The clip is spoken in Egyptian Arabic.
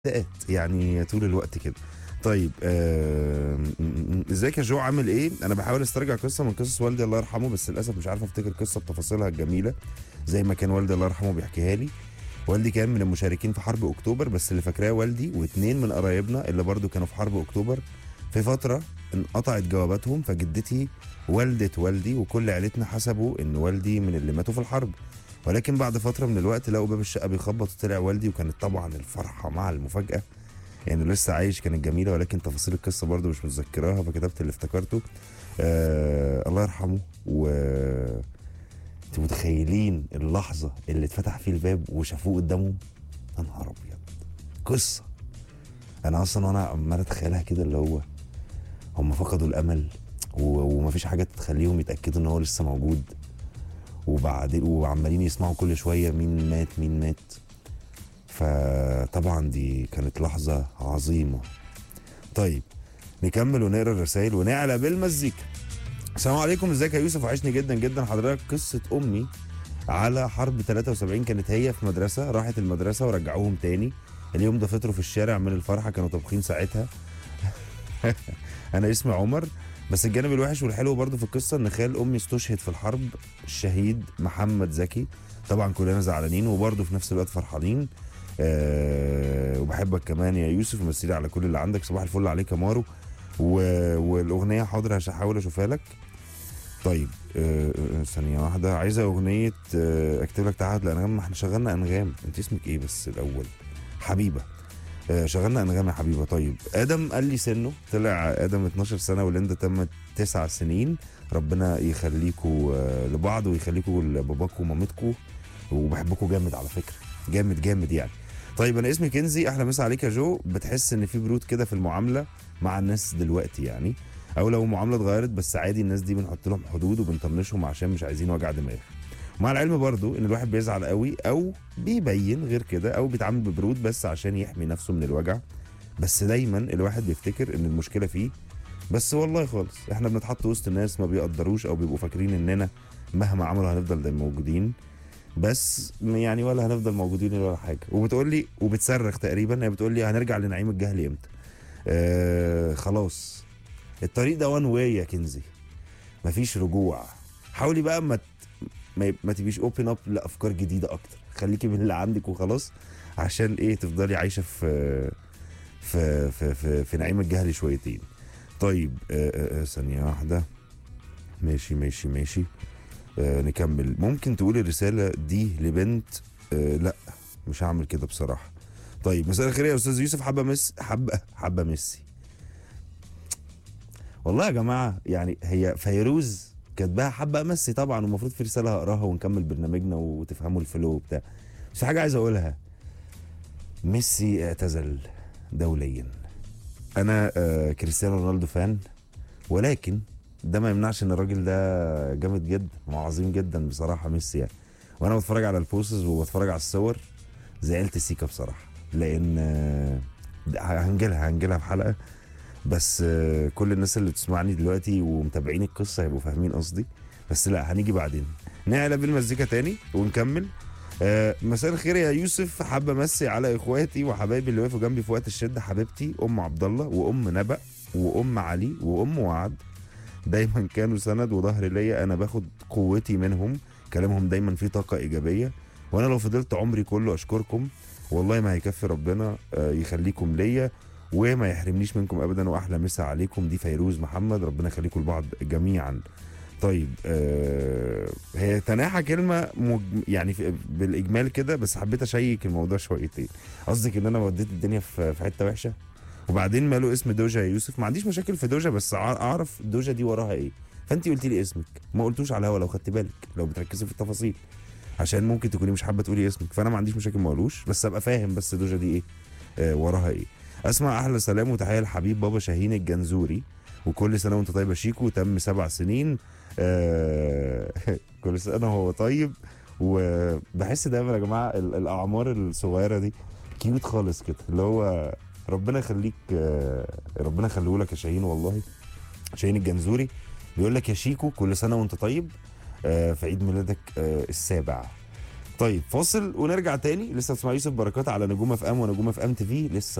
دقات يعني طول الوقت كده طيب آه، م- م- ازيك يا جو عامل ايه انا بحاول استرجع قصه من قصص والدي الله يرحمه بس للاسف مش عارف افتكر قصه بتفاصيلها الجميله زي ما كان والدي الله يرحمه بيحكيها لي والدي كان من المشاركين في حرب اكتوبر بس اللي فاكراه والدي واثنين من قرايبنا اللي برضو كانوا في حرب اكتوبر في فتره انقطعت جواباتهم فجدتي والدة والدي وكل عيلتنا حسبوا ان والدي من اللي ماتوا في الحرب ولكن بعد فتره من الوقت لقوا باب الشقه بيخبط وطلع والدي وكانت طبعا الفرحه مع المفاجاه يعني لسه عايش كانت جميله ولكن تفاصيل القصه برضو مش متذكراها فكتبت اللي افتكرته آه الله يرحمه و انتوا متخيلين اللحظه اللي اتفتح فيه الباب وشافوه قدامهم يا نهار ابيض قصه انا اصلا وانا عمال اتخيلها كده اللي هو هم فقدوا الامل و- ومفيش حاجه تخليهم يتاكدوا ان هو لسه موجود وبعدين وعمالين يسمعوا كل شويه مين مات مين مات فطبعا دي كانت لحظه عظيمه طيب نكمل ونقرا الرسائل ونعلى بالمزيكا السلام عليكم ازيك يا يوسف وحشني جدا جدا حضرتك قصه امي على حرب 73 كانت هي في مدرسه راحت المدرسه ورجعوهم تاني اليوم ده فطروا في الشارع من الفرحه كانوا طابخين ساعتها انا اسمي عمر بس الجانب الوحش والحلو برضو في القصه ان خال امي استشهد في الحرب الشهيد محمد زكي طبعا كلنا زعلانين وبرضه في نفس الوقت فرحانين أه وبحبك كمان يا يوسف ومسيلي على كل اللي عندك صباح الفل عليك يا مارو و... والاغنيه حاضر هش- هحاول اشوفها لك طيب أه آه، ثانيه واحده عايزه اغنيه أه اكتب لك تعهد الانغام ما احنا شغلنا انغام انت اسمك ايه بس الاول حبيبه آه، شغلنا انغام يا حبيبه طيب ادم قال لي سنه طلع ادم 12 سنه وليندا تمت 9 سنين ربنا يخليكوا آه، لبعض ويخليكوا لباباكوا ومامتكوا وبحبكوا جامد على فكره جامد جامد يعني طيب انا اسمي كنزي احلى مسا عليك يا جو بتحس ان في برود كده في المعامله مع الناس دلوقتي يعني او لو المعامله اتغيرت بس عادي الناس دي بنحط لهم حدود وبنطنشهم عشان مش عايزين وجع دماغ مع العلم برضو ان الواحد بيزعل قوي او بيبين غير كده او بيتعامل ببرود بس عشان يحمي نفسه من الوجع بس دايما الواحد بيفتكر ان المشكله فيه بس والله خالص احنا بنتحط وسط ناس ما بيقدروش او بيبقوا فاكرين اننا مهما عملوا هنفضل دايما موجودين بس يعني ولا هنفضل موجودين ولا حاجه وبتقول لي وبتصرخ تقريبا هي بتقول لي هنرجع لنعيم الجهل امتى آه خلاص الطريق ده وان واي يا كنزي مفيش رجوع حاولي بقى ما ت- ما, يب- ما تبقيش اوبن اب لافكار جديده اكتر خليكي من اللي عندك وخلاص عشان ايه تفضلي عايشه في في في في, في نعيم الجهل شويتين طيب آه، آه، آه، ثانيه واحده ماشي ماشي ماشي آه نكمل ممكن تقول الرساله دي لبنت آه لا مش هعمل كده بصراحه طيب مساء الخير يا استاذ يوسف حبه مس حبه حبه ميسي والله يا جماعه يعني هي فيروز كاتباها حبه ميسي طبعا والمفروض في رساله هقراها ونكمل برنامجنا وتفهموا الفلو وبتاع بس في حاجه عايز اقولها ميسي اعتزل دوليا انا آه كريستيانو رونالدو فان ولكن ده ما يمنعش ان الراجل ده جامد جدا وعظيم جدا بصراحه ميسي يعني وانا بتفرج على البوستز وبتفرج على الصور زعلت سيكا بصراحه لان آه، ده هنجيلها هنجيلها في حلقه بس آه، كل الناس اللي بتسمعني دلوقتي ومتابعين القصه هيبقوا فاهمين قصدي بس لا هنيجي بعدين نعلى بالمزيكا تاني ونكمل آه، مساء الخير يا يوسف حابه امسي على اخواتي وحبايبي اللي وقفوا جنبي في وقت الشده حبيبتي ام عبد الله وام نبأ وام علي وام وعد دايما كانوا سند وظهر ليا انا باخد قوتي منهم كلامهم دايما فيه طاقه ايجابيه وانا لو فضلت عمري كله اشكركم والله ما هيكفي ربنا آه، يخليكم ليا وما يحرمنيش منكم ابدا واحلى مسا عليكم دي فيروز محمد ربنا يخليكم لبعض جميعا طيب آه هي تناحى كلمه مج... يعني في بالاجمال كده بس حبيت اشيك الموضوع شويتين قصدك ان انا وديت الدنيا في في حته وحشه وبعدين ماله اسم دوجا يا يوسف ما عنديش مشاكل في دوجا بس أع- اعرف دوجا دي وراها ايه فانت قلتي لي اسمك ما قلتوش على الهوا لو خدت بالك لو بتركزي في التفاصيل عشان ممكن تكوني مش حابه تقولي اسمك فانا ما عنديش مشاكل ما اقولوش بس ابقى فاهم بس دوجا دي ايه آه وراها ايه اسمع احلى سلام وتحيه لحبيب بابا شاهين الجنزوري وكل سنه وانت طيب يا شيكو تم سبع سنين آه كل سنه وهو طيب وبحس دايما يا جماعه ال- الاعمار الصغيره دي كيوت خالص كده اللي هو ربنا يخليك آه، ربنا يخليه لك يا شاهين والله شاهين الجنزوري بيقول لك يا شيكو كل سنه وانت طيب آه، في عيد ميلادك آه، السابع طيب فاصل ونرجع تاني لسه بتسمع يوسف بركات على نجوم اف ام ونجوم اف ام تي في لسه